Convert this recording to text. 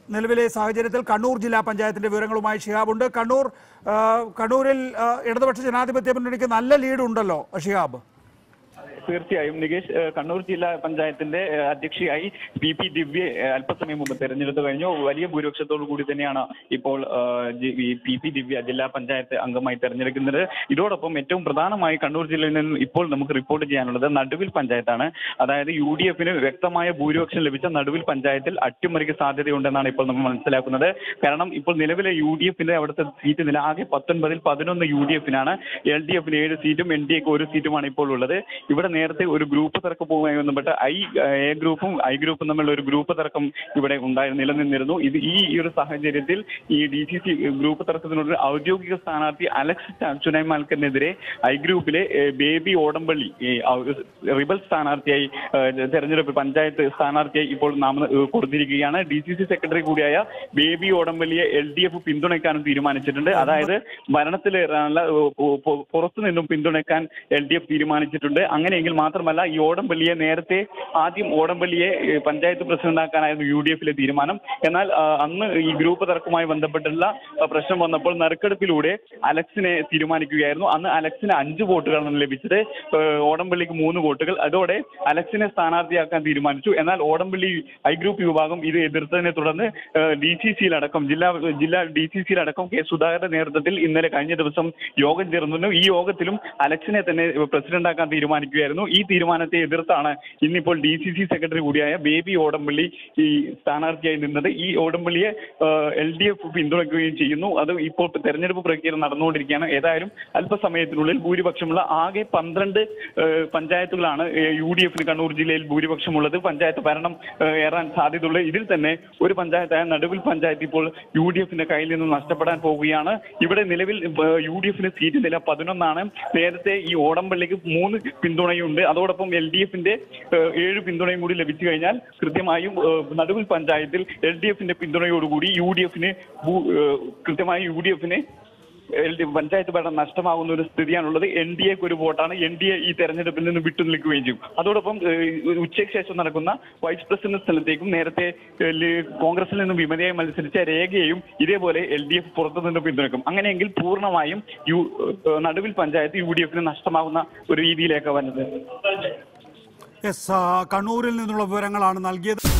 നിലവിലെ സാഹചര്യത്തിൽ കണ്ണൂർ ജില്ലാ പഞ്ചായത്തിന്റെ വിവരങ്ങളുമായി ഷിഹാബുണ്ട് കണ്ണൂർ ആ, കണ്ണൂരിൽ ആ, ഇടതുപക്ഷ ജനാധിപത്യ മുന്നണിക്ക് നല്ല ലീഡ് ഉണ്ടല്ലോ ഷിഹാബ് തീർച്ചയായും നികേഷ് ഏഹ് കണ്ണൂർ ജില്ലാ പഞ്ചായത്തിന്റെ ഏഹ് അധ്യക്ഷയായി പി പി ദിവ്യ ഏഹ് അല്പസമയം മുമ്പ് തെരഞ്ഞെടുത്തു കഴിഞ്ഞു വലിയ ഭൂരിപക്ഷത്തോടു കൂടി തന്നെയാണ് ഇപ്പോൾ ഏഹ് ജി- ഈ പി പി ദിവ്യ ജില്ലാ പഞ്ചായത്ത് അംഗമായി തെരഞ്ഞെടുക്കുന്നത് ഇതോടൊപ്പം ഏറ്റവും പ്രധാനമായി കണ്ണൂർ ജില്ലയിൽ നിന്ന് ഇപ്പോൾ നമുക്ക് റിപ്പോർട്ട് ചെയ്യാനുള്ളത് നടുവിൽ പഞ്ചായത്താണ് അതായത് യു ഡി എഫിന് വ്യക്തമായ ഭൂരിപക്ഷം ലഭിച്ച നടുവിൽ പഞ്ചായത്തിൽ അട്ടിമറിക്ക് സാധ്യതയുണ്ടെന്നാണ് ഇപ്പോൾ നമ്മൾ മനസ്സിലാക്കുന്നത് കാരണം ഇപ്പോൾ നിലവിലെ യു ഡി എഫിന്റെ അവിടുത്തെ സീറ്റ് നില ആകെ പത്തൊൻപതിൽ പതിനൊന്ന് യു ഡി എഫിനാണ് എൽ ഡി എഫിന് ഏഴ് സീറ്റും എൻ ഡി എക്ക് ഒരു സീറ്റുമാണ് ഇപ്പോൾ ഉള്ളത് ഇവിടെ നേരത്തെ ഒരു ഗ്രൂപ്പ് തർക്കവുമായി ബന്ധപ്പെട്ട് ഐ എ ഗ്രൂപ്പും ഐ ഗ്രൂപ്പും തമ്മിലുള്ള ഒരു ഗ്രൂപ്പ് തർക്കം ഇവിടെ ഉണ്ടായി നിലനിന്നിരുന്നു ഇത് ഈ ഈ ഒരു സാഹചര്യത്തിൽ ഈ ഡി സി സി ഗ്രൂപ്പ് തർക്കത്തിനുള്ള ഔദ്യോഗിക സ്ഥാനാർത്ഥി അലക്സ് ചുനൈമാൽക്കറിനെതിരെ ഐ ഗ്രൂപ്പിലെ ഏ, ബേബി ഓടമ്പള്ളി ഈ ഔ- റിബൽ സ്ഥാനാർത്ഥിയായി ഏ, തെരഞ്ഞെടുപ്പ് പഞ്ചായത്ത് സ്ഥാനാർത്ഥിയായി ഇപ്പോൾ നാമ ഏ, കൊടുത്തിരിക്കുകയാണ് ഡി സി സി സെക്രട്ടറി കൂടിയായ ബേബി ഓടമ്പള്ളിയെ എൽ ഡി എഫ് പിന്തുണയ്ക്കാനും തീരുമാനിച്ചിട്ടുണ്ട് അതായത് ഭരണത്തിലേറാനുള്ള ഏ, പു- പു- പുറത്തു നിന്നും പിന്തുണയ്ക്കാൻ എൽ ഡി എഫ് തീരുമാനിച്ചിട്ടുണ്ട് അങ്ങനെയെങ്കിൽ മാത്രമല്ല ഈ ഓടമ്പള്ളിയെ നേരത്തെ ആദ്യം ഓടമ്പള്ളിയെ ഏ, പഞ്ചായത്ത് പ്രസിഡന്റാക്കാനായിരുന്നു യു ഡി എഫിലെ തീരുമാനം എന്നാൽ ആ, അന്ന് ഈ ഗ്രൂപ്പ് തർക്കവുമായി ബന്ധപ്പെട്ടുള്ള ആ, പ്രശ്നം വന്നപ്പോൾ നറുക്കെടുപ്പിലൂടെ അലക്സിനെ തീരുമാനിക്കുകയായിരുന്നു അന്ന് അലക്സിന് അഞ്ച് വോട്ടുകളാണ് ലഭിച്ചത് ഏ, ഓടമ്പള്ളിക്ക് മൂന്ന് വോട്ടുകൾ അതോടെ അലക്സിനെ സ്ഥാനാർത്ഥിയാക്കാൻ തീരുമാനിച്ചു എന്നാൽ ഓടമ്പള്ളി ഐ ഗ്രൂപ്പ് വിഭാഗം ഇത് എതിർത്തതിനെ തുടർന്ന് ഡി സി സിയിലടക്കം ജില്ലാ ജില്ലാ ഡി സി സിയിലടക്കം കെ സുധാകരന്റെ നേതൃത്വത്തിൽ ഇന്നലെ കഴിഞ്ഞ ദിവസം യോഗം ചേർന്നിരുന്നു ഈ യോഗത്തിലും അലക്സിനെ തന്നെ പ്രസിഡന്റാക്കാൻ തീരുമാനിക്കുകയായിരുന്നു ഈ തീരുമാനത്തെ എതിർത്താണ് ഇന്നിപ്പോൾ ഡി സി സി സെക്രട്ടറി കൂടിയായ ബേബി ഓടമ്പള്ളി ഈ സ്ഥാനാർത്ഥിയായി നിന്നത് ഈ ഓടമ്പള്ളിയെ എൽ ഡി എഫ് പിന്തുണയ്ക്കുകയും ചെയ്യുന്നു അത് ഇപ്പോൾ തെരഞ്ഞെടുപ്പ് പ്രക്രിയ നടന്നുകൊണ്ടിരിക്കുകയാണ് ഏതായാലും അല്പസമയത്തിനുള്ളിൽ ഭൂരിപക്ഷമുള്ള ആകെ പന്ത്രണ്ട് ഏഹ്, പഞ്ചായത്തുകളാണ് യു ഡി എഫിന് കണ്ണൂർ ജില്ലയിൽ ഭൂരിപക്ഷമുള്ളത് പഞ്ചായത്ത് ഭരണം ഏഹ്, ഏറാൻ സാധ്യതയുള്ളത് ഇതിൽ തന്നെ ഒരു പഞ്ചായത്തായ നടുവിൽ പഞ്ചായത്ത് ഇപ്പോൾ യു ഡി എഫിന്റെ കയ്യിൽ നിന്ന് നഷ്ടപ്പെടാൻ പോവുകയാണ് ഇവിടെ നിലവിൽ യു ഡി എഫിന് സീറ്റ് നില പതിനൊന്നാണ് നേരത്തെ ഈ ഓടമ്പള്ളിക്ക് മൂന്ന് പിന്തുണയുണ്ട് അതോടൊപ്പം എൽ ഡി എഫിന്റെ ഏഴ് പിന്തുണയും കൂടി ലഭിച്ചു കഴിഞ്ഞാൽ കൃത്യമായും ഏഹ്, നടുവിൽ പഞ്ചായത്തിൽ എൽ ഡി എഫിന്റെ പിന്തുണയോടുകൂടി യു ഡി എഫിന് കൃത്യമായി യു ഡി എഫിന് എൽ ഡി പഞ്ചായത്ത് ഭരണം നഷ്ടമാകുന്ന ഒരു സ്ഥിതിയാണുള്ളത് എൻ ഡി എക്ക് ഒരു വോട്ടാണ് എൻ ഡി എ ഈ തെരഞ്ഞെടുപ്പിൽ നിന്ന് വിട്ടു നിൽക്കുകയും ചെയ്യും അതോടൊപ്പം ഏഹ്, ഉച്ചയ്ക്ക് ശേഷം നടക്കുന്ന വൈസ് പ്രസിഡന്റ് സ്ഥലത്തേക്കും നേരത്തെ ഏഹ്, ലി- കോൺഗ്രസിൽ നിന്നും വിമതയായി മത്സരിച്ച രേഖയും ഇതേപോലെ എൽ ഡി എഫ് പുറത്തു നിന്ന് പിന്തുണയ്ക്കും അങ്ങനെയെങ്കിൽ പൂർണ്ണമായും യു ഏഹ്, നടുവിൽ പഞ്ചായത്ത് യു ഡി എഫിന് നഷ്ടമാകുന്ന ഒരു രീതിയിലേക്ക് വരുന്നത് യെസ് ആ, കണ്ണൂരിൽ നിന്നുള്ള വിവരങ്ങളാണ് നൽകിയത്